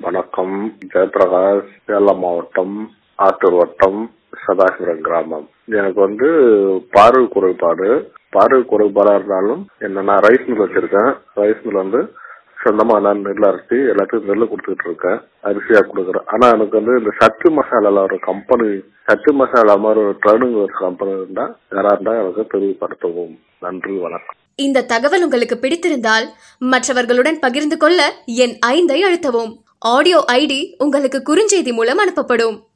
வணக்கம் ஜெயபிரகாஷ் சேலம் மாவட்டம் ஆத்தூர் வட்டம் சதாசிவரம் கிராமம் எனக்கு வந்து பார்வை குறைபாடு பார்வை குறைபாடா இருந்தாலும் என்ன நான் ரைஸ் மில் வச்சிருக்கேன் ரைஸ் மில் வந்து சொந்தமா நான் நெல் அரிசி எல்லாத்துக்கும் நெல் கொடுத்துட்டு இருக்கேன் அரிசியா கொடுக்குறேன் ஆனா எனக்கு வந்து இந்த சத்து மசாலால ஒரு கம்பெனி சத்து மசாலா மாதிரி ஒரு ட்ரைனிங் ஒரு கம்பெனி இருந்தா யாரா இருந்தா எனக்கு தெளிவுபடுத்தவும் நன்றி வணக்கம் இந்த தகவல் உங்களுக்கு பிடித்திருந்தால் மற்றவர்களுடன் பகிர்ந்து கொள்ள என் ஐந்தை அழுத்தவும் ஆடியோ ஐடி உங்களுக்கு குறுஞ்செய்தி மூலம் அனுப்பப்படும்